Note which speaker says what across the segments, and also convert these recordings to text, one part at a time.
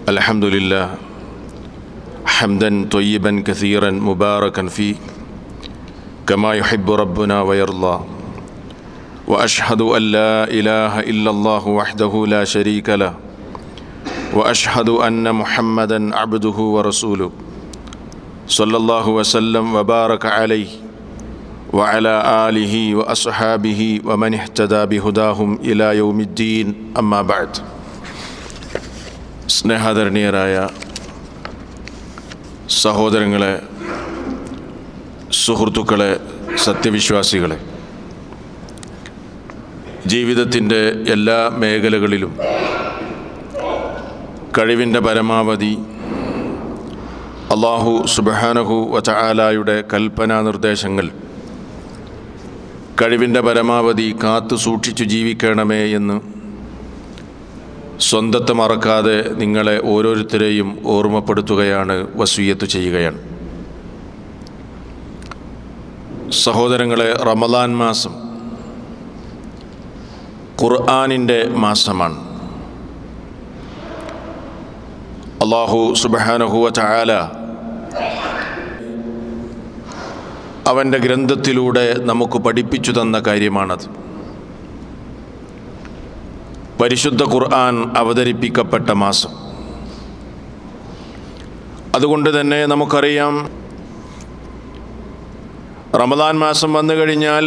Speaker 1: الحمد لله حمدا طيبا كثيرا مباركا فيه كما يحب ربنا ويرضى واشهد ان لا اله الا الله وحده لا شريك له واشهد ان محمدا عبده ورسوله صلى الله وسلم وبارك عليه وعلى اله واصحابه ومن اهتدى بهداهم الى يوم الدين اما بعد സ്നേഹാദരണീയരായ സഹോദരങ്ങളെ സുഹൃത്തുക്കളെ സത്യവിശ്വാസികളെ ജീവിതത്തിൻ്റെ എല്ലാ മേഖലകളിലും കഴിവിൻ്റെ പരമാവധി അള്ളാഹു സുബഹാനഹു വചാലായുടെ കൽപ്പനാ നിർദ്ദേശങ്ങൾ കഴിവിൻ്റെ പരമാവധി കാത്തു സൂക്ഷിച്ചു ജീവിക്കണമേ എന്ന് സ്വന്തത്തെ മറക്കാതെ നിങ്ങളെ ഓരോരുത്തരെയും ഓർമ്മപ്പെടുത്തുകയാണ് വസൂയത്ത് ചെയ്യുകയാണ് സഹോദരങ്ങളെ റമദാൻ മാസം ഖുർആാനിൻ്റെ മാസമാണ് അള്ളാഹു സുബഹാനഹുവ ചായാല അവൻ്റെ ഗ്രന്ഥത്തിലൂടെ നമുക്ക് പഠിപ്പിച്ചു തന്ന കാര്യമാണത് പരിശുദ്ധ ഖുർആൻ അവതരിപ്പിക്കപ്പെട്ട മാസം അതുകൊണ്ട് തന്നെ നമുക്കറിയാം റമദാൻ മാസം വന്നു കഴിഞ്ഞാൽ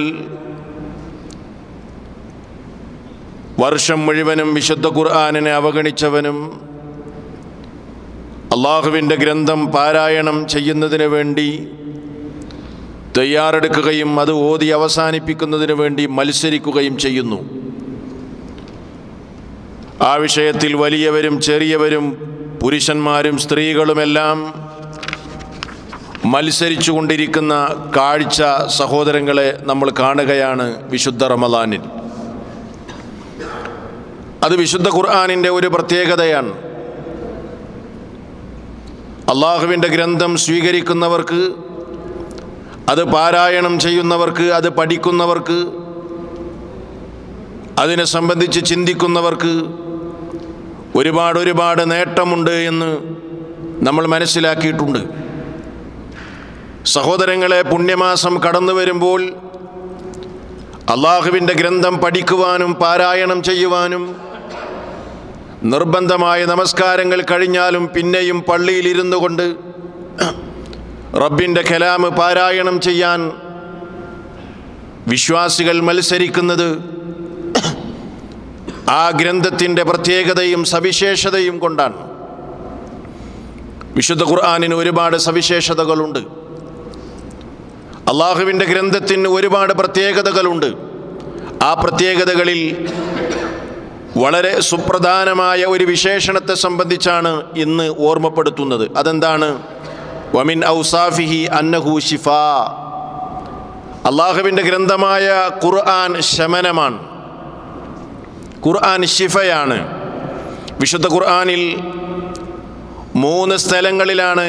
Speaker 1: വർഷം മുഴുവനും വിശുദ്ധ ഖുർആാനിനെ അവഗണിച്ചവനും അള്ളാഹുവിൻ്റെ ഗ്രന്ഥം പാരായണം ചെയ്യുന്നതിന് വേണ്ടി തയ്യാറെടുക്കുകയും അത് ഓതി അവസാനിപ്പിക്കുന്നതിന് വേണ്ടി മത്സരിക്കുകയും ചെയ്യുന്നു ആ വിഷയത്തിൽ വലിയവരും ചെറിയവരും പുരുഷന്മാരും സ്ത്രീകളുമെല്ലാം മത്സരിച്ചു കൊണ്ടിരിക്കുന്ന കാഴ്ച സഹോദരങ്ങളെ നമ്മൾ കാണുകയാണ് വിശുദ്ധ റമദാനിൽ അത് വിശുദ്ധ ഖുർആാനിൻ്റെ ഒരു പ്രത്യേകതയാണ് അള്ളാഹുവിൻ്റെ ഗ്രന്ഥം സ്വീകരിക്കുന്നവർക്ക് അത് പാരായണം ചെയ്യുന്നവർക്ക് അത് പഠിക്കുന്നവർക്ക് അതിനെ സംബന്ധിച്ച് ചിന്തിക്കുന്നവർക്ക് ഒരുപാട് ഒരുപാട് നേട്ടമുണ്ട് എന്ന് നമ്മൾ മനസ്സിലാക്കിയിട്ടുണ്ട് സഹോദരങ്ങളെ പുണ്യമാസം കടന്നു വരുമ്പോൾ അള്ളാഹുവിൻ്റെ ഗ്രന്ഥം പഠിക്കുവാനും പാരായണം ചെയ്യുവാനും നിർബന്ധമായ നമസ്കാരങ്ങൾ കഴിഞ്ഞാലും പിന്നെയും പള്ളിയിലിരുന്നു കൊണ്ട് റബ്ബിൻ്റെ കലാമ് പാരായണം ചെയ്യാൻ വിശ്വാസികൾ മത്സരിക്കുന്നത് ആ ഗ്രന്ഥത്തിൻ്റെ പ്രത്യേകതയും സവിശേഷതയും കൊണ്ടാണ് വിശുദ്ധ ഖുർആാനിന് ഒരുപാട് സവിശേഷതകളുണ്ട് അള്ളാഹുവിൻ്റെ ഗ്രന്ഥത്തിന് ഒരുപാട് പ്രത്യേകതകളുണ്ട് ആ പ്രത്യേകതകളിൽ വളരെ സുപ്രധാനമായ ഒരു വിശേഷണത്തെ സംബന്ധിച്ചാണ് ഇന്ന് ഓർമ്മപ്പെടുത്തുന്നത് അതെന്താണ് വമിൻ ഔസാഫിഹി അന്നഹു ഷിഫ അള്ളാഹുവിൻ്റെ ഗ്രന്ഥമായ ഖുർആൻ ശമനമാണ് ഖുർആൻ ഷിഫയാണ് വിശുദ്ധ ഖുർആനിൽ മൂന്ന് സ്ഥലങ്ങളിലാണ്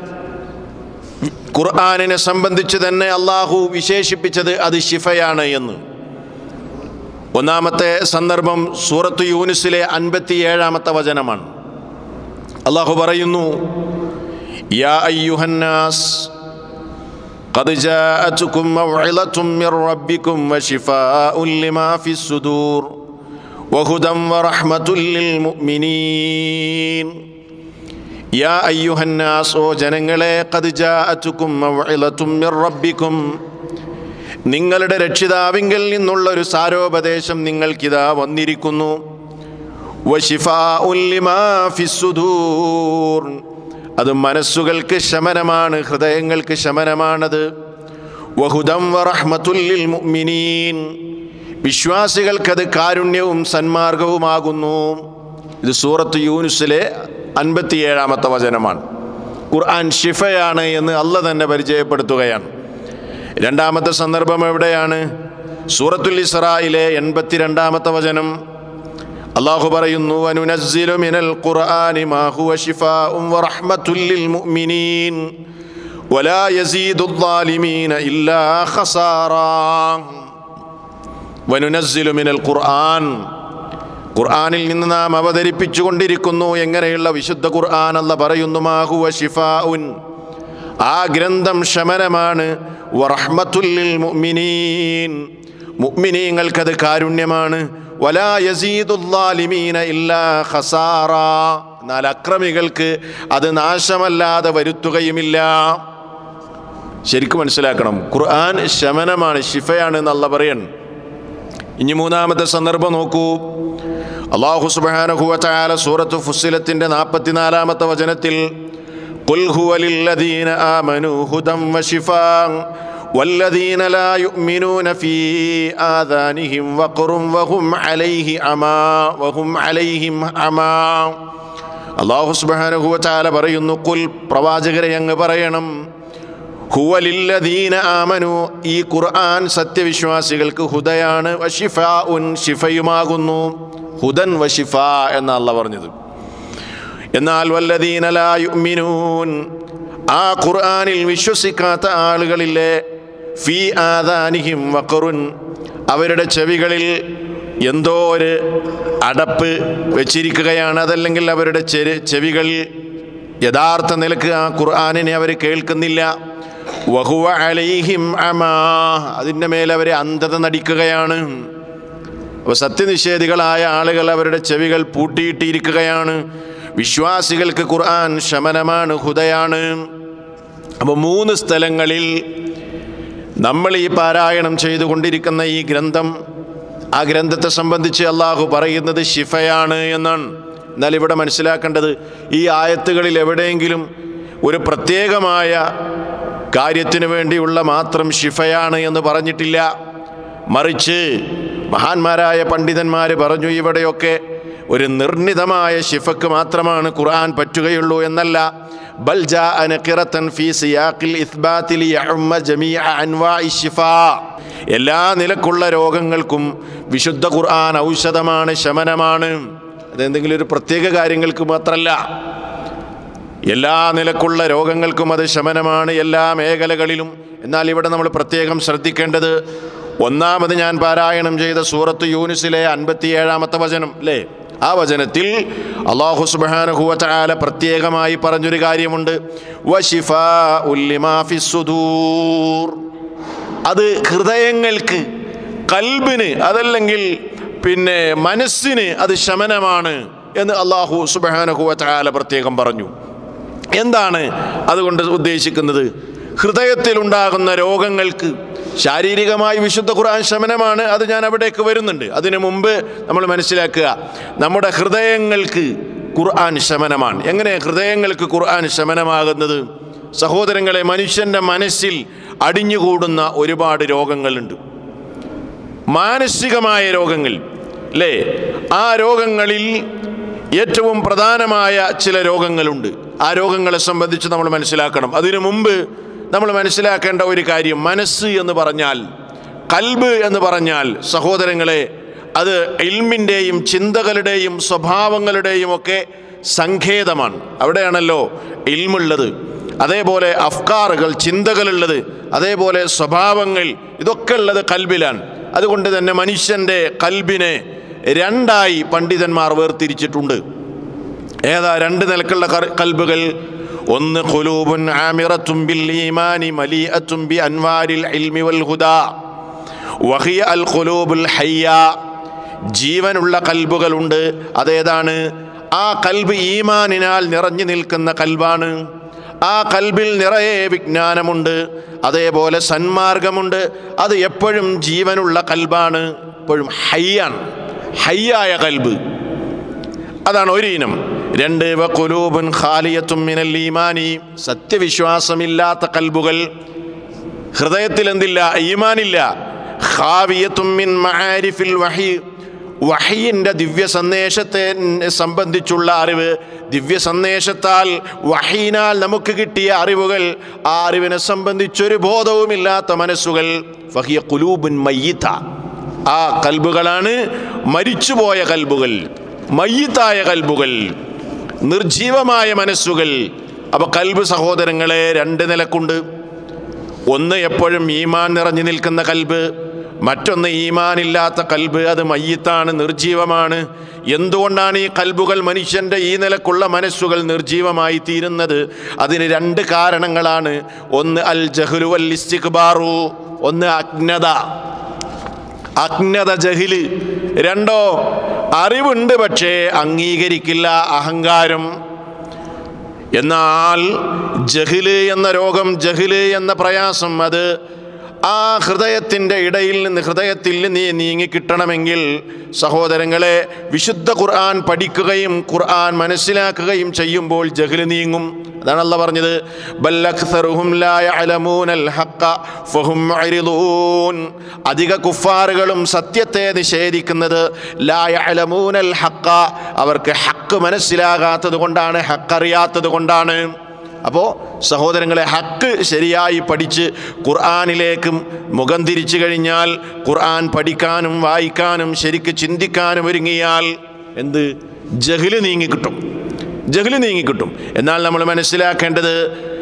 Speaker 1: ഖുർആാനിനെ സംബന്ധിച്ച് തന്നെ അള്ളാഹു വിശേഷിപ്പിച്ചത് അത് ഷിഫയാണ് എന്ന് ഒന്നാമത്തെ സന്ദർഭം സൂറത്ത് യൂനിസിലെ അൻപത്തിയേഴാമത്തെ വചനമാണ് അള്ളാഹു പറയുന്നു യാ അയ്യുഹന്നാസ് قد جاءتكم موعظة من ربكم وشفاء لما في الصدور وهدى ورحمة للمؤمنين യാ അയ്യുഹന്നാസ് ഓ ജനങ്ങളെ ഖദ് ജാഅതുക്കും മൗഇളത്തും മിർ റബ്ബിക്കും നിങ്ങളുടെ രക്ഷിതാവിങ്കിൽ നിന്നുള്ള ഒരു സാരോപദേശം നിങ്ങൾക്കിതാ വന്നിരിക്കുന്നു വശിഫാഉൻ ലിമാ ഫിസ്സുദൂർ അത് മനസ്സുകൾക്ക് ശമനമാണ് ഹൃദയങ്ങൾക്ക് ശമനമാണത് വഹുദം വറഹ്മത്തുല്ലിൽ മുഅ്മിനീൻ വിശ്വാസികൾക്കത് കാരുണ്യവും സന്മാർഗവുമാകുന്നു ഇത് സൂറത്ത് യൂനുസിലെ അൻപത്തിയേഴാമത്തെ വചനമാണ് ഖുർആൻ ഷിഫയാണ് എന്ന് അല്ല തന്നെ പരിചയപ്പെടുത്തുകയാണ് രണ്ടാമത്തെ സന്ദർഭം എവിടെയാണ് സൂറത്തുൽ ഇസ്രായിലെ എൺപത്തിരണ്ടാമത്തെ വചനം അള്ളാഹു പറയുന്നു അനുനസ്സിലു മിനൽ ഖുർആനി മാ ഹുവ ശിഫാഉം വറഹ്മത്തുൽ ലിൽ മുഅ്മിനീൻ വലാ യസീദു الظالمين ഇല്ലാ ഖസാറാ വനുനസ്സിലു മിനൽ ഖുർആൻ ഖുർആനിൽ നിന്ന് നാം അവതരിപ്പിച്ചു കൊണ്ടിരിക്കുന്നു എങ്ങനെയുള്ള വിശുദ്ധ ഖുർആൻ അല്ല പറയുന്നു മാഹുവ ഷിഫാഉൻ ആ ഗ്രന്ഥം ശമനമാണ് വറഹ്മത്തുല്ലിൽ മുഅ്മിനീൻ മുഅ്മിനീങ്ങൾക്കത് കാരുണ്യമാണ് വലാ യസീദുല്ലാലിമീന ഇല്ലാ ഖസാറ എന്നാൽ അക്രമികൾക്ക് അത് നാശമല്ലാതെ വരുത്തുകയുമില്ല ശരിക്കും മനസ്സിലാക്കണം ഖുർആൻ ശമനമാണ് ഷിഫയാണ് എന്നല്ല പറയൺ ഇനി മൂന്നാമത്തെ സന്ദർഭം നോക്കൂ അള്ളാഹു സുബാനഹുവല സൂറത്ത് ഫുസിലത്തിന്റെ നാൽപ്പത്തിനാലാമത്തെ വചനത്തിൽ قل هو للذين آمنوا هدى وشفاء والذين لا يؤمنون في آذانهم وقر وهم عليه عمى وهم عليهم عمى അള്ളാഹു സുബ്ഹാനഹു വതആല പറയുന്നു കുൽ പ്രവാചകരെ അങ്ങ് പറയണം ഹുവലില്ലദീന ആമനു ഈ ഖുർആൻ സത്യവിശ്വാസികൾക്ക് ഹുദയാണ് വഷിഫ ഉൻ ഷിഫയുമാകുന്നു ഹുദൻ വഷിഫ എന്ന അല്ല പറഞ്ഞത് എന്നാൽ വല്ലദീന ലാ യുഅ്മിനൂൻ ആ ഖുർആനിൽ വിശ്വസിക്കാത്ത ആളുകളിലെ ഫി ആദാനിഹിം വഖറുൻ അവരുടെ ചെവികളിൽ എന്തോ ഒരു അടപ്പ് വെച്ചിരിക്കുകയാണ് അതല്ലെങ്കിൽ അവരുടെ ചെരി ചെവികൾ യഥാർത്ഥ നിലക്ക് ആ ഖുർആാനിനെ അവർ കേൾക്കുന്നില്ല വഹുവ അലൈഹിം അമാ അതിൻ്റെ മേൽ അവരെ അന്ധത നടിക്കുകയാണ് അപ്പോൾ സത്യനിഷേധികളായ ആളുകൾ അവരുടെ ചെവികൾ പൂട്ടിയിട്ടിരിക്കുകയാണ് വിശ്വാസികൾക്ക് ഖുർആൻ ശമനമാണ് ഹുദയാണ് അപ്പോൾ മൂന്ന് സ്ഥലങ്ങളിൽ നമ്മൾ ഈ പാരായണം ചെയ്തുകൊണ്ടിരിക്കുന്ന ഈ ഗ്രന്ഥം ആ ഗ്രന്ഥത്തെ സംബന്ധിച്ച് അള്ളാഹു പറയുന്നത് ഷിഫയാണ് എന്നാണ് എന്നാൽ ഇവിടെ മനസ്സിലാക്കേണ്ടത് ഈ ആയത്തുകളിൽ എവിടെയെങ്കിലും ഒരു പ്രത്യേകമായ കാര്യത്തിന് വേണ്ടിയുള്ള മാത്രം ഷിഫയാണ് എന്ന് പറഞ്ഞിട്ടില്ല മറിച്ച് മഹാന്മാരായ പണ്ഡിതന്മാർ പറഞ്ഞു ഇവിടെയൊക്കെ ഒരു നിർണിതമായ ഷിഫക്ക് മാത്രമാണ് ഖുർആൻ പറ്റുകയുള്ളൂ എന്നല്ല ബൽ ജാഅ നഖിറത്തൻ ഫീ സിയാഖിൽ ഇസ്ബാത്തി ലിയഉമ്മ ജമീഅ അൻവാഇ ശിഫാ എല്ലാ നിലക്കുള്ള രോഗങ്ങൾക്കും വിശുദ്ധ ഖുർആൻ ഔഷധമാണ് ശമനമാണ് അതെന്തെങ്കിലും ഒരു പ്രത്യേക കാര്യങ്ങൾക്ക് മാത്രമല്ല എല്ലാ നിലക്കുള്ള രോഗങ്ങൾക്കും അത് ശമനമാണ് എല്ലാ മേഖലകളിലും എന്നാൽ ഇവിടെ നമ്മൾ പ്രത്യേകം ശ്രദ്ധിക്കേണ്ടത് ഒന്നാമത് ഞാൻ പാരായണം ചെയ്ത സൂറത്ത് യൂനിസിലെ അൻപത്തിയേഴാമത്തെ വചനം അല്ലേ ആ വചനത്തിൽ അള്ളാഹു സുബാനുഹുവല പ്രത്യേകമായി പറഞ്ഞൊരു കാര്യമുണ്ട് വശിഫാ ഉല്ലിമാ ഫിസ്സുദൂർ അത് ഹൃദയങ്ങൾക്ക് കൽബിന് അതല്ലെങ്കിൽ പിന്നെ മനസ്സിന് അത് ശമനമാണ് എന്ന് അള്ളാഹു സുബാനഹുവല പ്രത്യേകം പറഞ്ഞു എന്താണ് അതുകൊണ്ട് ഉദ്ദേശിക്കുന്നത് ഹൃദയത്തിലുണ്ടാകുന്ന രോഗങ്ങൾക്ക് ശാരീരികമായി വിശുദ്ധ ഖുർആൻ ശമനമാണ് അത് ഞാൻ അവിടേക്ക് വരുന്നുണ്ട് അതിനു മുമ്പ് നമ്മൾ മനസ്സിലാക്കുക നമ്മുടെ ഹൃദയങ്ങൾക്ക് ഖുർആൻ ശമനമാണ് എങ്ങനെ ഹൃദയങ്ങൾക്ക് ഖുർആൻ ശമനമാകുന്നത് സഹോദരങ്ങളെ മനുഷ്യൻ്റെ മനസ്സിൽ അടിഞ്ഞുകൂടുന്ന ഒരുപാട് രോഗങ്ങളുണ്ട് മാനസികമായ രോഗങ്ങൾ അല്ലേ ആ രോഗങ്ങളിൽ ഏറ്റവും പ്രധാനമായ ചില രോഗങ്ങളുണ്ട് ആ രോഗങ്ങളെ സംബന്ധിച്ച് നമ്മൾ മനസ്സിലാക്കണം അതിനു മുമ്പ് നമ്മൾ മനസ്സിലാക്കേണ്ട ഒരു കാര്യം മനസ്സ് എന്ന് പറഞ്ഞാൽ കൽബ് എന്ന് പറഞ്ഞാൽ സഹോദരങ്ങളെ അത് ഇൽമിൻ്റെയും ചിന്തകളുടെയും സ്വഭാവങ്ങളുടെയും ഒക്കെ സങ്കേതമാണ് അവിടെയാണല്ലോ ഇൽമുള്ളത് അതേപോലെ അഫ്കാറുകൾ ചിന്തകളുള്ളത് അതേപോലെ സ്വഭാവങ്ങൾ ഇതൊക്കെ ഉള്ളത് കൽബിലാണ് അതുകൊണ്ട് തന്നെ മനുഷ്യൻ്റെ കൽബിനെ രണ്ടായി പണ്ഡിതന്മാർ വേർതിരിച്ചിട്ടുണ്ട് ഏതാ രണ്ട് നിലക്കുള്ള കർ- കൽബുകൾ ഒന്ന് ഖുലൂബുൻ ആമിറത്തും ബിൽ ഈമാനി മലീഅത്തും ബി അൻവാരിൽ ഇൽമി വൽ ഹുദാ വഹിയ അൽ ഖുലൂബുൽ ഹയ്യ ജീവനുള്ള കൽബുകളുണ്ട് അതേതാണ് ആ കൽബ് ഈമാനിനാൽ നിറഞ്ഞു നിൽക്കുന്ന കൽബാണ് ആ കൽബിൽ നിറയെ വിജ്ഞാനമുണ്ട് അതേപോലെ സന്മാർഗമുണ്ട് അത് എപ്പോഴും ജീവനുള്ള കൽബാണ് എപ്പോഴും ഹയ്യാണ് ഹയ്യായ കൽബ് അതാണ് ഒരു ഇനം രണ്ട് വഖുലൂബുൻ ഖാലിയത്തും മിനൽ ഈമാനി സത്യവിശ്വാസമില്ലാത്ത കൽബുകൾ ഹൃദയത്തിൽ എന്തില്ല ഈമാനില്ല ഖാവിയത്തും മിൻ മആരിഫിൽ വഹി വഹിയിൻ്റെ ദിവ്യ സന്ദേശത്തെ സംബന്ധിച്ചുള്ള അറിവ് ദിവ്യ സന്ദേശത്താൽ വഹീനാൽ നമുക്ക് കിട്ടിയ അറിവുകൾ ആ അറിവിനെ സംബന്ധിച്ചൊരു ബോധവുമില്ലാത്ത മനസ്സുകൾ ഫഹിയ കുലൂബുൻ മയ്യിത്ത ആ കൽബുകളാണ് മരിച്ചുപോയ കൽബുകൾ മയ്യത്തായ കൽബുകൾ നിർജീവമായ മനസ്സുകൾ അപ്പൊ കൽബ് സഹോദരങ്ങളെ രണ്ട് നിലക്കുണ്ട് ഒന്ന് എപ്പോഴും ഈമാൻ നിറഞ്ഞു നിൽക്കുന്ന കൽബ് മറ്റൊന്ന് ഈമാനില്ലാത്ത കൽബ് അത് മയ്യത്താണ് നിർജീവമാണ് എന്തുകൊണ്ടാണ് ഈ കൽബുകൾ മനുഷ്യൻ്റെ ഈ നിലക്കുള്ള മനസ്സുകൾ നിർജീവമായി തീരുന്നത് അതിന് രണ്ട് കാരണങ്ങളാണ് ഒന്ന് അൽ ജഹ്ലു അൽ ഇസ്തിഖ്ബാറു ഒന്ന് അജ്ഞത അജ്ഞത ജഹില് രണ്ടോ അറിവുണ്ട് പക്ഷേ അംഗീകരിക്കില്ല അഹങ്കാരം എന്നാൽ ജഹില് എന്ന രോഗം ജഹില് എന്ന പ്രയാസം അത് ആ ഹൃദയത്തിൻ്റെ ഇടയിൽ നിന്ന് ഹൃദയത്തിൽ നിന്ന് നീങ്ങി കിട്ടണമെങ്കിൽ സഹോദരങ്ങളെ വിശുദ്ധ ഖുർആൻ പഠിക്കുകയും ഖുർആൻ മനസ്സിലാക്കുകയും ചെയ്യുമ്പോൾ ജഹില് നീങ്ങും അതാണ് അല്ല പറഞ്ഞത് ബല്ലക്സറുഹും ലാ യഅലമൂനൽ ഹഖ ഫഹും മുഅ്രിദൂൻ അധിക കുഫാറുകളും സത്യത്തെ നിഷേധിക്കുന്നത് ലാ യഅലമൂനൽ ഹഖ അവർക്ക് ഹക്ക് മനസ്സിലാകാത്തത് കൊണ്ടാണ് ഹക്ക് അറിയാത്തത് കൊണ്ടാണ് അപ്പോൾ സഹോദരങ്ങളെ ഹക്ക് ശരിയായി പഠിച്ച് ഖുർആാനിലേക്കും മുഖം തിരിച്ചു കഴിഞ്ഞാൽ ഖുർആൻ പഠിക്കാനും വായിക്കാനും ശരിക്ക് ചിന്തിക്കാനും ഒരുങ്ങിയാൽ എന്ത് ജഹില് നീങ്ങിക്കിട്ടും ജഹില് നീങ്ങിക്കിട്ടും എന്നാൽ നമ്മൾ മനസ്സിലാക്കേണ്ടത്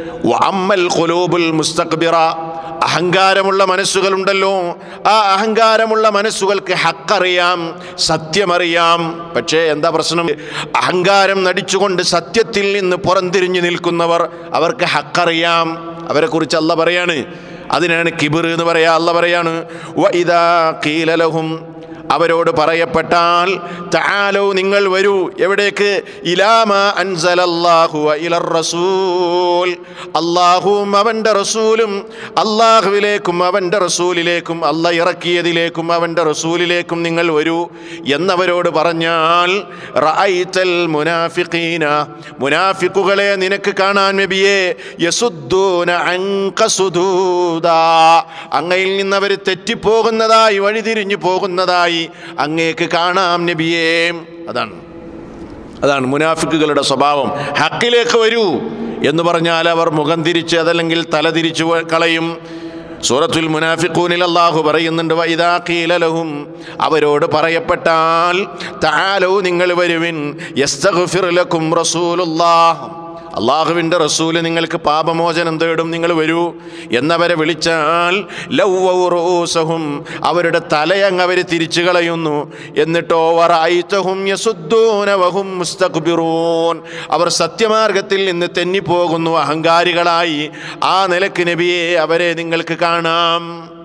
Speaker 1: അമ്മൽ ഖുലൂബുൽ മുസ്തഖ്ബിറ അഹങ്കാരമുള്ള മനസ്സുകളുണ്ടല്ലോ ആ അഹങ്കാരമുള്ള മനസ്സുകൾക്ക് ഹക്കറിയാം സത്യമറിയാം പക്ഷേ എന്താ പ്രശ്നം അഹങ്കാരം നടിച്ചുകൊണ്ട് സത്യത്തിൽ നിന്ന് പുറംതിരിഞ്ഞു നിൽക്കുന്നവർ അവർക്ക് ഹക്കറിയാം അവരെക്കുറിച്ച് അല്ല പറയാണ് അതിനാണ് കിബിർ എന്ന് പറയാ അല്ല പറയാണ് വ ഇദാ ഖീലലഹും അവരോട് പറയപ്പെട്ടാൽ തആലോ നിങ്ങൾ വരൂ എവിടേക്ക് ഇലാമ അൻസലല്ലാഹു വ ഇലർ റസൂൽ അല്ലാഹുവും അവൻ്റെ റസൂലും അള്ളാഹുവിലേക്കും അവൻ്റെ റസൂലിലേക്കും അല്ല ഇറക്കിയതിലേക്കും അവൻ്റെ റസൂലിലേക്കും നിങ്ങൾ വരൂ എന്നവരോട് പറഞ്ഞാൽ റഅയ്തൽ മുനാഫിഖീന മുനാഫിക്കുകളെ നിനക്ക് കാണാൻ നബിയെ യസുദ്ദൂന അൻക സുദൂദാ അങ്ങയിൽ നിന്ന് അവർ തെറ്റിപ്പോകുന്നതായി വഴിതിരിഞ്ഞു പോകുന്നതായി അങ്ങേക്ക് കാണാം നബിയേ അതാണ് അതാണ് മുനാഫിക്കുകളുടെ സ്വഭാവം ഹക്കിലേക്ക് വരൂ എന്ന് പറഞ്ഞാൽ അവർ മുഖം തിരിച്ച് അതല്ലെങ്കിൽ തല തിരിച്ചു കളയും സൂറത്തുൽ മുനാഫിഖൂനിൽ അള്ളാഹു പറയുന്നുണ്ട് വൈദാ കീലലഹും അവരോട് പറയപ്പെട്ടാൽ താലോ നിങ്ങൾ വരുവിൻ യസ്തഗ്ഫിർ ലക്കും റസൂലുള്ളാഹ് അള്ളാഹുവിൻ്റെ റസൂല് നിങ്ങൾക്ക് പാപമോചനം തേടും നിങ്ങൾ വരൂ എന്നവരെ വിളിച്ചാൽ ലൗവൗറൂസഹും അവരുടെ തലയങ്ങ് അവർ തിരിച്ചു കളയുന്നു എന്നിട്ടോ വറായിത്തഹും യസുദ്ദൂന വഹും മുസ്തഖ്ബിറൂൻ അവർ സത്യമാർഗത്തിൽ നിന്ന് തെന്നിപ്പോകുന്നു അഹങ്കാരികളായി ആ നിലക്ക് നബിയെ അവരെ നിങ്ങൾക്ക് കാണാം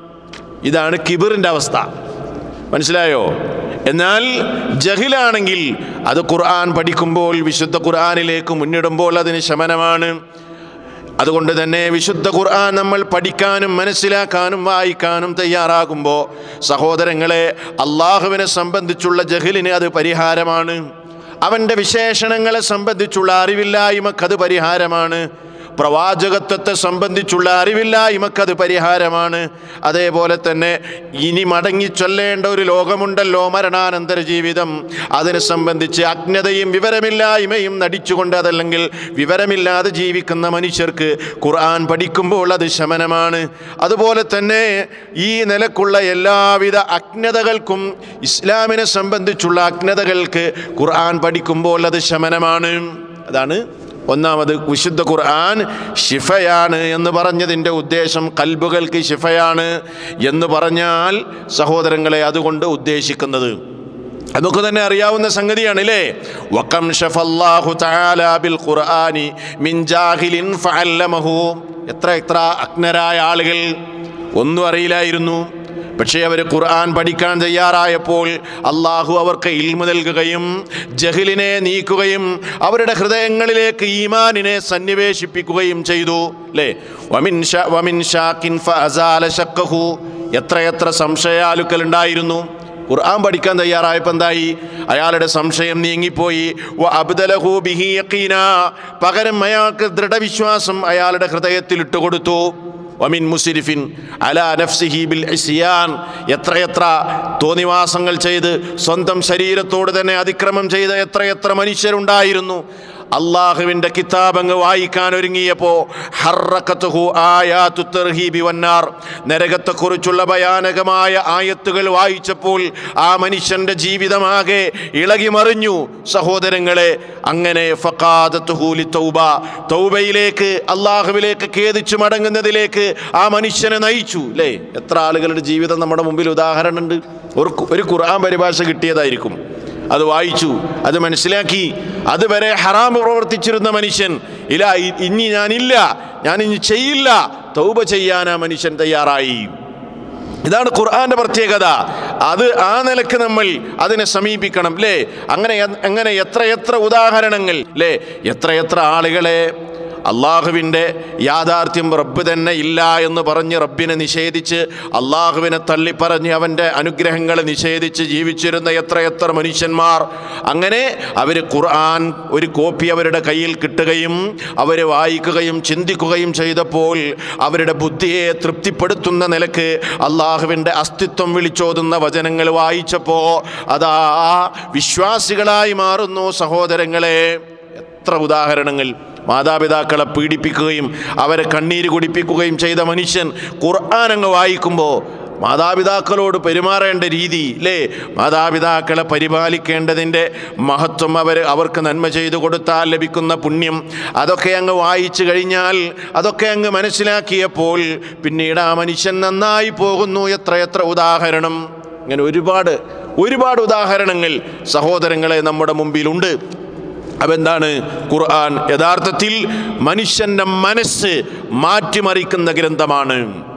Speaker 1: ഇതാണ് കിബിറിൻ്റെ അവസ്ഥ മനസ്സിലായോ എന്നാൽ ജഹിലാണെങ്കിൽ അത് ഖുർആൻ പഠിക്കുമ്പോൾ വിശുദ്ധ ഖുർആനിലേക്ക് മുന്നിടുമ്പോൾ അതിന് ശമനമാണ് അതുകൊണ്ട് തന്നെ വിശുദ്ധ ഖുർആൻ നമ്മൾ പഠിക്കാനും മനസ്സിലാക്കാനും വായിക്കാനും തയ്യാറാകുമ്പോൾ സഹോദരങ്ങളെ അള്ളാഹുവിനെ സംബന്ധിച്ചുള്ള ജഹിലിന് അത് പരിഹാരമാണ് അവൻ്റെ വിശേഷണങ്ങളെ സംബന്ധിച്ചുള്ള അറിവില്ലായ്മക്കത് പരിഹാരമാണ് പ്രവാചകത്വത്തെ സംബന്ധിച്ചുള്ള അറിവില്ലായ്മക്കത് പരിഹാരമാണ് അതേപോലെ തന്നെ ഇനി മടങ്ങി ചൊല്ലേണ്ട ഒരു ലോകമുണ്ടല്ലോ മരണാനന്തര ജീവിതം അതിനെ സംബന്ധിച്ച് അജ്ഞതയും വിവരമില്ലായ്മയും നടിച്ചുകൊണ്ട് അതല്ലെങ്കിൽ വിവരമില്ലാതെ ജീവിക്കുന്ന മനുഷ്യർക്ക് ഖുർആൻ പഠിക്കുമ്പോൾ അത് ശമനമാണ് അതുപോലെ തന്നെ ഈ നിലക്കുള്ള എല്ലാവിധ അജ്ഞതകൾക്കും ഇസ്ലാമിനെ സംബന്ധിച്ചുള്ള അജ്ഞതകൾക്ക് ഖുർആൻ പഠിക്കുമ്പോൾ അത് ശമനമാണ് അതാണ് ഒന്നാമത് വിശുദ്ധ ഖുർആൻ ഷിഫയാണ് എന്ന് പറഞ്ഞതിൻ്റെ ഉദ്ദേശം കൽബുകൾക്ക് ഷിഫയാണ് എന്ന് പറഞ്ഞാൽ സഹോദരങ്ങളെ അതുകൊണ്ട് ഉദ്ദേശിക്കുന്നത് നമുക്ക് തന്നെ അറിയാവുന്ന സംഗതിയാണ് അല്ലേ വക്കം ഷഫല്ലാഹു തആല ബിൽ ഖുർആനി മിൻ ജാഹിലിൻ ഫഅല്ലമഹു എത്ര എത്ര അജ്ഞരായ ആളുകൾ ഒന്നും അറിയില്ലായിരുന്നു പക്ഷേ അവർ ഖുർആൻ പഠിക്കാൻ തയ്യാറായപ്പോൾ അള്ളാഹു അവർക്ക് ഇൽമു നൽകുകയും ജഹിലിനെ നീക്കുകയും അവരുടെ ഹൃദയങ്ങളിലേക്ക് ഈമാനിനെ സന്നിവേശിപ്പിക്കുകയും ചെയ്തു അല്ലേ വമിൻ ഷ- വമിൻ ഷാക്കിൻ ഫഅസാല ശക്കഹു എത്രയെത്ര സംശയാലുക്കൾ ഉണ്ടായിരുന്നു ഖുർആൻ പഠിക്കാൻ തയ്യാറായപ്പോൾ എന്തായി അയാളുടെ സംശയം നീങ്ങിപ്പോയി വ അബ്ദലഹു ബിഹി യഖീന പകരം അയാൾക്ക് ദൃഢവിശ്വാസം അയാളുടെ ഹൃദയത്തിൽ ഇട്ടുകൊടുത്തു വമിൻ മുസിരിഫിൻ അലാ നഫ്സിഹി ബിൽ ഇസ്യാൻ എത്രയെത്ര തോന്നിവാസങ്ങൾ ചെയ്ത് സ്വന്തം ശരീരത്തോട് തന്നെ അതിക്രമം ചെയ്ത എത്രയെത്ര മനുഷ്യരുണ്ടായിരുന്നു അള്ളാഹുവിൻ്റെ കിതാബ് അങ്ങ് വായിക്കാൻ ഒരുങ്ങിയപ്പോൾ ഹർറക്കത്തുഹു ആയാത്തു തർഹീബി വന്നാർ നരകത്തെക്കുറിച്ചുള്ള ഭയാനകമായ ആയത്തുകൾ വായിച്ചപ്പോൾ ആ മനുഷ്യൻ്റെ ജീവിതമാകെ ഇളകി മറിഞ്ഞു സഹോദരങ്ങളെ അങ്ങനെ ഫക്കാദത്തുഹൂലി തൗബ തൗബയിലേക്ക് അള്ളാഹുവിലേക്ക് ഖേദിച്ചു മടങ്ങുന്നതിലേക്ക് ആ മനുഷ്യനെ നയിച്ചു അല്ലേ എത്ര ആളുകളുടെ ജീവിതം നമ്മുടെ മുമ്പിൽ ഉദാഹരണമുണ്ട് ഒരു കു- ഒരു ഖുർആൻ പരിഭാഷ കിട്ടിയതായിരിക്കും അത് വായിച്ചു അത് മനസ്സിലാക്കി അതുവരെ ഹറാം പ്രവർത്തിച്ചിരുന്ന മനുഷ്യൻ ഇല്ല ഇ- ഇനി ഞാനില്ല ഞാൻ ഇനി ചെയ്യില്ല തൗബ ചെയ്യാൻ ആ മനുഷ്യൻ തയ്യാറായി ഇതാണ് ഖുർആന്റെ പ്രത്യേകത അത് ആ നിലക്ക് നമ്മൾ അതിനെ സമീപിക്കണം അല്ലേ അങ്ങനെ എ- അങ്ങനെ എത്ര എത്ര ഉദാഹരണങ്ങൾ അല്ലേ എത്ര എത്ര ആളുകളെ അള്ളാഹുവിൻ്റെ യാഥാർത്ഥ്യം റബ്ബ് തന്നെ ഇല്ല എന്ന് പറഞ്ഞ് റബ്ബിനെ നിഷേധിച്ച് അള്ളാഹുവിനെ തള്ളിപ്പറഞ്ഞ് അവൻ്റെ അനുഗ്രഹങ്ങളെ നിഷേധിച്ച് ജീവിച്ചിരുന്ന എത്ര എത്ര മനുഷ്യന്മാർ അങ്ങനെ അവർ ഖുർആൻ ഒരു കോപ്പി അവരുടെ കയ്യിൽ കിട്ടുകയും അവർ വായിക്കുകയും ചിന്തിക്കുകയും ചെയ്തപ്പോൾ അവരുടെ ബുദ്ധിയെ തൃപ്തിപ്പെടുത്തുന്ന നിലക്ക് അള്ളാഹുവിൻ്റെ അസ്തിത്വം വിളിച്ചോതുന്ന വചനങ്ങൾ വായിച്ചപ്പോൾ അതാ വിശ്വാസികളായി മാറുന്നു സഹോദരങ്ങളെ എത്ര ഉദാഹരണങ്ങൾ മാതാപിതാക്കളെ പീഡിപ്പിക്കുകയും അവരെ കണ്ണീര് കുടിപ്പിക്കുകയും ചെയ്ത മനുഷ്യൻ ഖുർആൻ അങ്ങ് വായിക്കുമ്പോൾ മാതാപിതാക്കളോട് പെരുമാറേണ്ട രീതി അല്ലേ മാതാപിതാക്കളെ പരിപാലിക്കേണ്ടതിൻ്റെ മഹത്വം അവർ അവർക്ക് നന്മ ചെയ്തു കൊടുത്താൽ ലഭിക്കുന്ന പുണ്യം അതൊക്കെ അങ്ങ് വായിച്ചു കഴിഞ്ഞാൽ അതൊക്കെ അങ്ങ് മനസ്സിലാക്കിയപ്പോൾ പിന്നീട് ആ മനുഷ്യൻ നന്നായി പോകുന്നു എത്ര എത്ര ഉദാഹരണം ഇങ്ങനെ ഒരുപാട് ഒരുപാട് ഉദാഹരണങ്ങൾ സഹോദരങ്ങളെ നമ്മുടെ മുമ്പിലുണ്ട് അപ്പം എന്താണ് ഖുർആൻ യഥാർത്ഥത്തിൽ മനുഷ്യൻ്റെ മനസ്സ് മാറ്റിമറിക്കുന്ന ഗ്രന്ഥമാണ്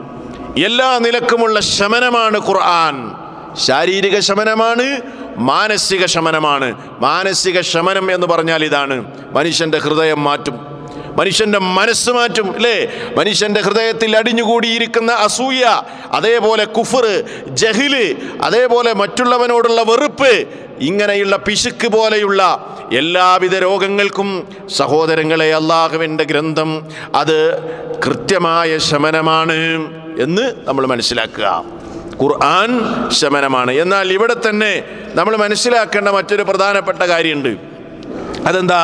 Speaker 1: എല്ലാ നിലക്കുമുള്ള ശമനമാണ് ഖുർആൻ ശാരീരിക ശമനമാണ് മാനസിക ശമനമാണ് മാനസിക ശമനം എന്ന് പറഞ്ഞാൽ ഇതാണ് മനുഷ്യൻ്റെ ഹൃദയം മാറ്റും മനുഷ്യന്റെ മനസ്സ് മാറ്റും അല്ലേ മനുഷ്യന്റെ ഹൃദയത്തിൽ അടിഞ്ഞുകൂടിയിരിക്കുന്ന അസൂയ അതേപോലെ കുഫർ ജഹില് അതേപോലെ മറ്റുള്ളവനോടുള്ള വെറുപ്പ് ഇങ്ങനെയുള്ള പിശുക്ക് പോലെയുള്ള എല്ലാവിധ രോഗങ്ങൾക്കും സഹോദരങ്ങളെ അള്ളാഹുവിൻ്റെ ഗ്രന്ഥം അത് കൃത്യമായ ശമനമാണ് എന്ന് നമ്മൾ മനസ്സിലാക്കുക ഖുർആൻ ശമനമാണ് എന്നാൽ ഇവിടെ തന്നെ നമ്മൾ മനസ്സിലാക്കേണ്ട മറ്റൊരു പ്രധാനപ്പെട്ട കാര്യമുണ്ട് അതെന്താ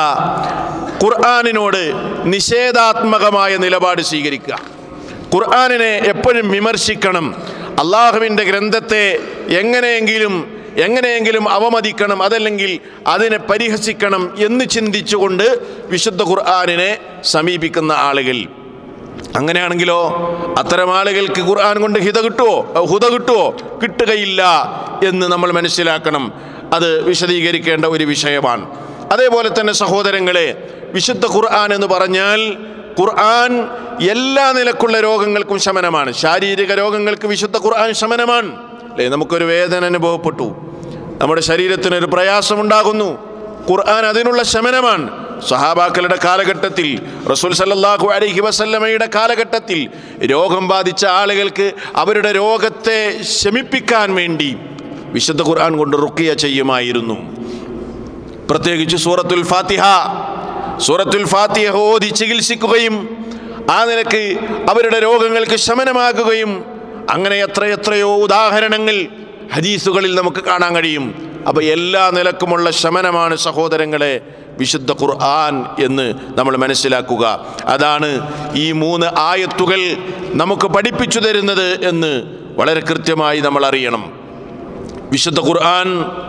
Speaker 1: ഖുർആാനിനോട് നിഷേധാത്മകമായ നിലപാട് സ്വീകരിക്കുക ഖുർആാനിനെ എപ്പോഴും വിമർശിക്കണം അള്ളാഹുവിൻ്റെ ഗ്രന്ഥത്തെ എങ്ങനെയെങ്കിലും എങ്ങനെയെങ്കിലും അവമതിക്കണം അതല്ലെങ്കിൽ അതിനെ പരിഹസിക്കണം എന്ന് ചിന്തിച്ചുകൊണ്ട് വിശുദ്ധ ഖുർആാനിനെ സമീപിക്കുന്ന ആളുകൾ അങ്ങനെയാണെങ്കിലോ അത്തരം ആളുകൾക്ക് ഖുർആൻ കൊണ്ട് ഹിത കിട്ടുമോ ഹുത കിട്ടുമോ കിട്ടുകയില്ല എന്ന് നമ്മൾ മനസ്സിലാക്കണം അത് വിശദീകരിക്കേണ്ട ഒരു വിഷയമാണ് അതേപോലെ തന്നെ സഹോദരങ്ങളെ വിശുദ്ധ ഖുർആൻ എന്ന് പറഞ്ഞാൽ ഖുർആൻ എല്ലാ നിലക്കുള്ള രോഗങ്ങൾക്കും ശമനമാണ് ശാരീരിക രോഗങ്ങൾക്ക് വിശുദ്ധ ഖുർആൻ ശമനമാണ് അല്ലേ നമുക്കൊരു വേദന അനുഭവപ്പെട്ടു നമ്മുടെ ശരീരത്തിനൊരു പ്രയാസമുണ്ടാകുന്നു ഖുർആൻ അതിനുള്ള ശമനമാണ് സഹാബാക്കളുടെ കാലഘട്ടത്തിൽ റസൂൽ സല്ലല്ലാഹു അലൈഹി വസല്ലമയുടെ കാലഘട്ടത്തിൽ രോഗം ബാധിച്ച ആളുകൾക്ക് അവരുടെ രോഗത്തെ ശമിപ്പിക്കാൻ വേണ്ടി വിശുദ്ധ ഖുർആൻ കൊണ്ട് റുക്കിയ ചെയ്യുമായിരുന്നു പ്രത്യേകിച്ച് സൂറത്തുൽ ഫാത്തിഹ സൂറത്തുൽ ഫാത്തിഹ ഓതി ചികിത്സിക്കുകയും ആ നിലക്ക് അവരുടെ രോഗങ്ങൾക്ക് ശമനമാകുകയും അങ്ങനെ എത്ര എത്രയോ ഉദാഹരണങ്ങൾ ഹദീസുകളിൽ നമുക്ക് കാണാൻ കഴിയും അപ്പോൾ എല്ലാ നിലക്കുമുള്ള ശമനമാണ് സഹോദരങ്ങളെ വിശുദ്ധ ഖുർആൻ എന്ന് നമ്മൾ മനസ്സിലാക്കുക അതാണ് ഈ മൂന്ന് ആയത്തുകൾ നമുക്ക് പഠിപ്പിച്ചു തരുന്നത് എന്ന് വളരെ കൃത്യമായി നമ്മൾ അറിയണം വിശുദ്ധ ഖുർആൻ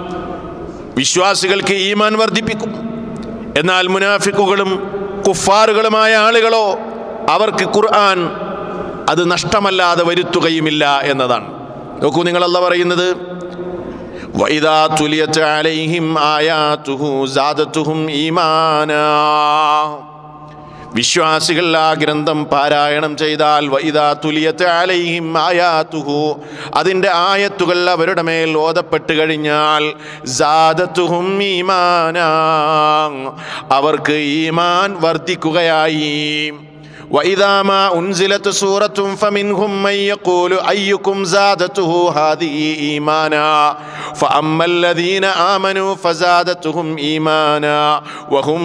Speaker 1: വിശ്വാസികൾക്ക് ഈമാൻ വർദ്ധിപ്പിക്കും എന്നാൽ മുനാഫിക്കുകളും കുഫാറുകളുമായ ആളുകളോ അവർക്ക് ഖുർആൻ അത് നഷ്ടമല്ലാതെ വരുത്തുകയുമില്ല എന്നതാണ് നോക്കൂ നിങ്ങളല്ല പറയുന്നത് വൈദാ തുലിയത്ത് അലൈഹിം ആയാതുഹു സാദത്തുഹും ഈമാനാ വിശ്വാസികൾ ആ ഗ്രന്ഥം പാരായണം ചെയ്താൽ വൈദാ തുലിയത്ത് അലൈഹിം ആയാത്തുഹു അതിൻ്റെ ആയത്തുകൾ അവരുടെ മേൽ ഓതപ്പെട്ട് കഴിഞ്ഞാൽ സാദത്തുഹും ഈമാനാ അവർക്ക് ഈമാൻ വർദ്ധിക്കുകയായി وإذا ما أنزلت سورة فمنهم من يقول أيكم زادته هذه إيمانا فأما الذين آمنوا فزادتهم إيمانا وهم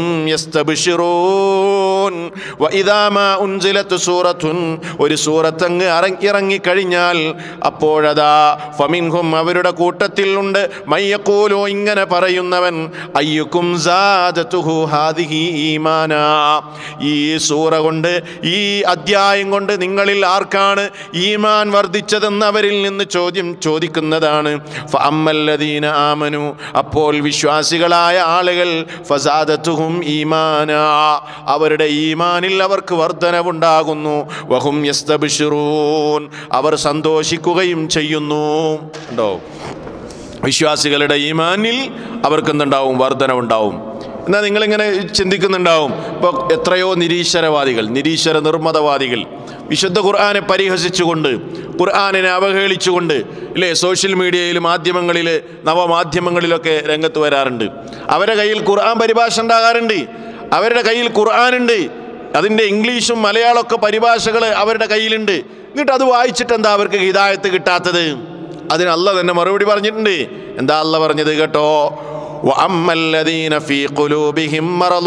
Speaker 1: يستبشرون وإذا ما أنزلت سورة ഒരു സൂറത്ത് അങ്ങ് ഇറങ്ങി ഇറങ്ങിക്കഴിഞ്ഞാൽ അപ്പോഴതാ ഫമിൻഹും അവരുടെ കൂട്ടത്തിൽ ഉണ്ട് മയ്യക്കൂലോ ഇങ്ങനെ പറയുന്നവൻ അയ്യുക്കും സാദത്തുഹു ഹാദിഹി ഈമാന ഈ സൂറ കൊണ്ട് ഈ അധ്യായം കൊണ്ട് നിങ്ങളിൽ ആർക്കാണ് ഈമാൻ വർദ്ധിച്ചതെന്ന് അവരിൽ നിന്ന് ചോദ്യം ചോദിക്കുന്നതാണ് ഫഅമ്മല്ലദീന ആമനു അപ്പോൾ വിശ്വാസികളായ ആളുകൾ ഫസാദത്തുഹും ഈമാന അവരുടെ ഈമാനിൽ അവർക്ക് വർധനവുണ്ടാകുന്നു വഹും യസ്തബിഷിറൂൻ അവർ സന്തോഷിക്കുകയും ചെയ്യുന്നു ഉണ്ടോ വിശ്വാസികളുടെ ഈമാനിൽ അവർക്ക് എന്തുണ്ടാവും വർധനവുണ്ടാവും എന്നാൽ നിങ്ങളിങ്ങനെ ചിന്തിക്കുന്നുണ്ടാവും ഇപ്പോൾ എത്രയോ നിരീശ്വരവാദികൾ നിരീശ്വര നിർമ്മതവാദികൾ വിശുദ്ധ ഖുർആനെ പരിഹസിച്ചുകൊണ്ട് ഖുർആാനിനെ അവഹേളിച്ചുകൊണ്ട് ഇല്ലേ സോഷ്യൽ മീഡിയയിൽ മാധ്യമങ്ങളിൽ നവമാധ്യമങ്ങളിലൊക്കെ രംഗത്ത് വരാറുണ്ട് അവരുടെ കയ്യിൽ ഖുർആൻ പരിഭാഷ ഉണ്ടാകാറുണ്ട് അവരുടെ കയ്യിൽ ഖുർആാനുണ്ട് അതിൻ്റെ ഇംഗ്ലീഷും മലയാളമൊക്കെ പരിഭാഷകൾ അവരുടെ കയ്യിലുണ്ട് എന്നിട്ട് അത് വായിച്ചിട്ട് എന്താ അവർക്ക് ഹിദായത്ത് കിട്ടാത്തത് അതിന് അല്ല തന്നെ മറുപടി പറഞ്ഞിട്ടുണ്ട് എന്താ അല്ല പറഞ്ഞത് കേട്ടോ وأما الذين في قلوبهم مرض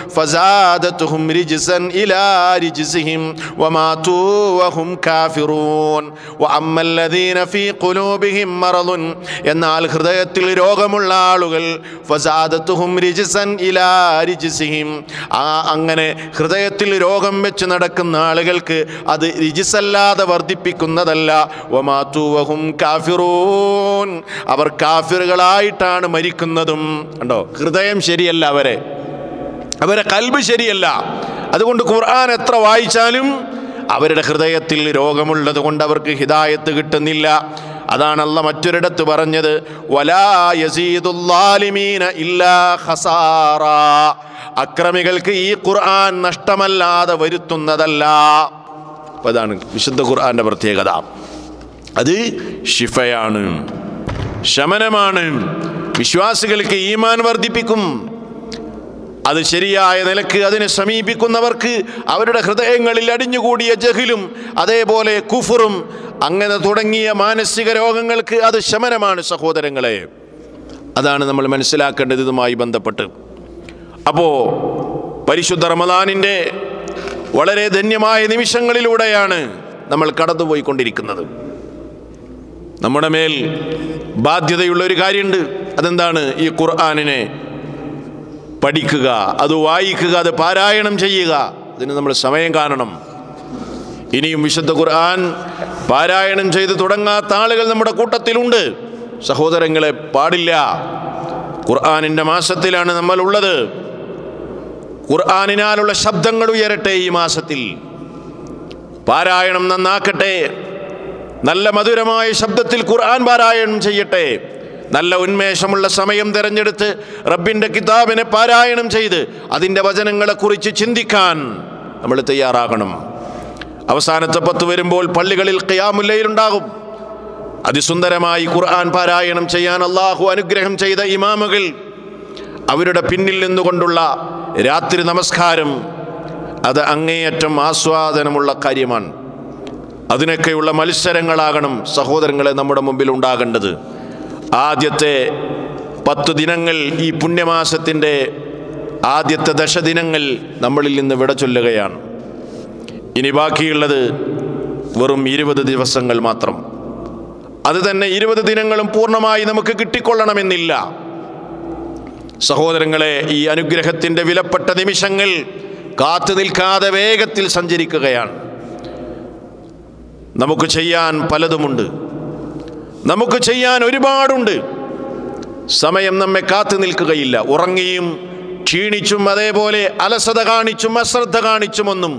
Speaker 1: فزادتهم رجسا إلى رجسهم وماتوا وهم كافرون وأما الذين في قلوبهم مرض എന്നാൽ ഹൃദയത്തിൽ രോഗമുള്ള ആളുകൾ ഫസാദത്തുഹും റിജിസൻ ഇലാ റിജിസിഹിം ആ അങ്ങനെ ഹൃദയത്തിൽ രോഗം വെച്ച് നടക്കുന്ന ആളുകൾക്ക് അത് റിജിസല്ലാതെ വർദ്ധിപ്പിക്കുന്നതല്ല വമാത്തുവഹും കാഫിറൂൻ അവർ കാഫിറുകളായിട്ടാണ് മരിക്കുന്നതും കണ്ടോ ഹൃദയം ശരിയല്ല അവരെ അവരെ കൽബ് ശരിയല്ല അതുകൊണ്ട് ഖുർആൻ എത്ര വായിച്ചാലും അവരുടെ ഹൃദയത്തിൽ രോഗമുള്ളത് കൊണ്ട് അവർക്ക് ഹിദായത്ത് കിട്ടുന്നില്ല അതാണല്ല മറ്റൊരിടത്ത് പറഞ്ഞത് വലാ യസീദുല്ലാലിമീന ഇല്ലാ ഖസാറ അക്രമികൾക്ക് ഈ ഖുർആൻ നഷ്ടമല്ലാതെ വരുത്തുന്നതല്ല അപ്പൊ അതാണ് വിശുദ്ധ ഖുർആന്റെ പ്രത്യേകത അത് ഷിഫയാണ് ശമനമാണ് വിശ്വാസികൾക്ക് ഈമാൻ വർദ്ധിപ്പിക്കും അത് ശരിയായ നിലക്ക് അതിനെ സമീപിക്കുന്നവർക്ക് അവരുടെ ഹൃദയങ്ങളിൽ അടിഞ്ഞുകൂടിയ ജഹിലും അതേപോലെ കുഫറും അങ്ങനെ തുടങ്ങിയ മാനസിക രോഗങ്ങൾക്ക് അത് ശമനമാണ് സഹോദരങ്ങളെ അതാണ് നമ്മൾ മനസ്സിലാക്കേണ്ടത് ഇതുമായി ബന്ധപ്പെട്ട് അപ്പോൾ പരിശുദ്ധ റമദാനിൻ്റെ വളരെ ധന്യമായ നിമിഷങ്ങളിലൂടെയാണ് നമ്മൾ കടന്നുപോയിക്കൊണ്ടിരിക്കുന്നത് നമ്മുടെ മേൽ ബാധ്യതയുള്ള ഒരു കാര്യമുണ്ട് അതെന്താണ് ഈ ഖുർആാനിനെ പഠിക്കുക അത് വായിക്കുക അത് പാരായണം ചെയ്യുക അതിന് നമ്മൾ സമയം കാണണം ഇനിയും വിശുദ്ധ ഖുർആൻ പാരായണം ചെയ്ത് തുടങ്ങാത്ത ആളുകൾ നമ്മുടെ കൂട്ടത്തിലുണ്ട് സഹോദരങ്ങളെ പാടില്ല ഖുർആാനിൻ്റെ മാസത്തിലാണ് നമ്മൾ ഉള്ളത് ഖുർആാനിനാലുള്ള ശബ്ദങ്ങൾ ഉയരട്ടെ ഈ മാസത്തിൽ പാരായണം നന്നാക്കട്ടെ നല്ല മധുരമായ ശബ്ദത്തിൽ ഖുർആൻ പാരായണം ചെയ്യട്ടെ നല്ല ഉന്മേഷമുള്ള സമയം തിരഞ്ഞെടുത്ത് റബ്ബിൻ്റെ കിതാബിനെ പാരായണം ചെയ്ത് അതിൻ്റെ വചനങ്ങളെക്കുറിച്ച് ചിന്തിക്കാൻ നമ്മൾ തയ്യാറാകണം അവസാനത്തെ പത്ത് വരുമ്പോൾ പള്ളികളിൽ ഖിയാമുല്ലയിലുണ്ടാകും അതിസുന്ദരമായി ഖുർആൻ പാരായണം ചെയ്യാൻ അള്ളാഹു അനുഗ്രഹം ചെയ്ത ഇമാമുകൾ അവരുടെ പിന്നിൽ നിന്നുകൊണ്ടുള്ള രാത്രി നമസ്കാരം അത് അങ്ങേയറ്റം ആസ്വാദനമുള്ള കാര്യമാണ് അതിനൊക്കെയുള്ള മത്സരങ്ങളാകണം സഹോദരങ്ങളെ നമ്മുടെ മുമ്പിൽ ഉണ്ടാകേണ്ടത് ആദ്യത്തെ പത്ത് ദിനങ്ങൾ ഈ പുണ്യമാസത്തിൻ്റെ ആദ്യത്തെ ദശദിനങ്ങൾ നമ്മളിൽ നിന്ന് വിട ചൊല്ലുകയാണ് ഇനി ബാക്കിയുള്ളത് വെറും ഇരുപത് ദിവസങ്ങൾ മാത്രം അത് തന്നെ ഇരുപത് ദിനങ്ങളും പൂർണ്ണമായി നമുക്ക് കിട്ടിക്കൊള്ളണമെന്നില്ല സഹോദരങ്ങളെ ഈ അനുഗ്രഹത്തിൻ്റെ വിലപ്പെട്ട നിമിഷങ്ങൾ കാത്തു നിൽക്കാതെ വേഗത്തിൽ സഞ്ചരിക്കുകയാണ് നമുക്ക് ചെയ്യാൻ പലതുമുണ്ട് നമുക്ക് ചെയ്യാൻ ഒരുപാടുണ്ട് സമയം നമ്മെ കാത്തു നിൽക്കുകയില്ല ഉറങ്ങിയും ക്ഷീണിച്ചും അതേപോലെ അലസത കാണിച്ചും അശ്രദ്ധ കാണിച്ചുമൊന്നും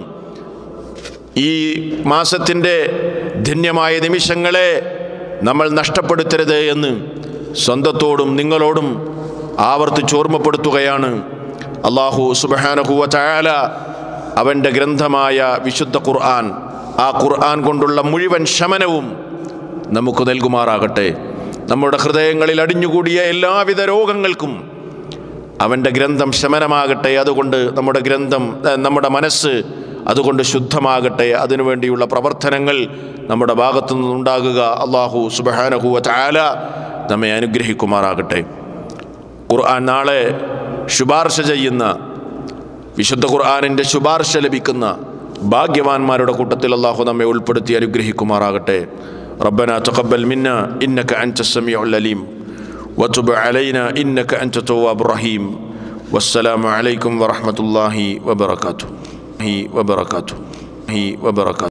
Speaker 1: ഈ മാസത്തിൻ്റെ ധന്യമായ നിമിഷങ്ങളെ നമ്മൾ നഷ്ടപ്പെടുത്തരുത് എന്ന് സ്വന്തത്തോടും നിങ്ങളോടും ആവർത്തിച്ച് ഓർമ്മപ്പെടുത്തുകയാണ് അള്ളാഹു സുബാനഹുവ ചായാല അവൻ്റെ ഗ്രന്ഥമായ വിശുദ്ധ ഖുർആൻ ആ ഖുർആൻ കൊണ്ടുള്ള മുഴുവൻ ശമനവും നമുക്ക് നൽകുമാറാകട്ടെ നമ്മുടെ ഹൃദയങ്ങളിൽ അടിഞ്ഞുകൂടിയ എല്ലാവിധ രോഗങ്ങൾക്കും അവൻ്റെ ഗ്രന്ഥം ശമനമാകട്ടെ അതുകൊണ്ട് നമ്മുടെ ഗ്രന്ഥം ഏ, നമ്മുടെ മനസ്സ് അതുകൊണ്ട് ശുദ്ധമാകട്ടെ അതിനുവേണ്ടിയുള്ള പ്രവർത്തനങ്ങൾ നമ്മുടെ ഭാഗത്തു നിന്നുണ്ടാകുക അള്ളാഹു സുബഹാനഹുവ ചാല നമ്മെ അനുഗ്രഹിക്കുമാറാകട്ടെ ഖുർആൻ നാളെ ശുപാർശ ചെയ്യുന്ന വിശുദ്ധ ഖുർആാനിൻ്റെ ശുപാർശ ലഭിക്കുന്ന ഭാഗ്യവാന്മാരുടെ കൂട്ടത്തിൽ അള്ളാഹു നമ്മെ ഉൾപ്പെടുത്തി അനുഗ്രഹിക്കുമാറാകട്ടെ ربنا تقبل منا إنك أنت السميع العليم وتب علينا إنك أنت التواب الرحيم والسلام عليكم ورحمة الله وبركاته وبركاته وبركاته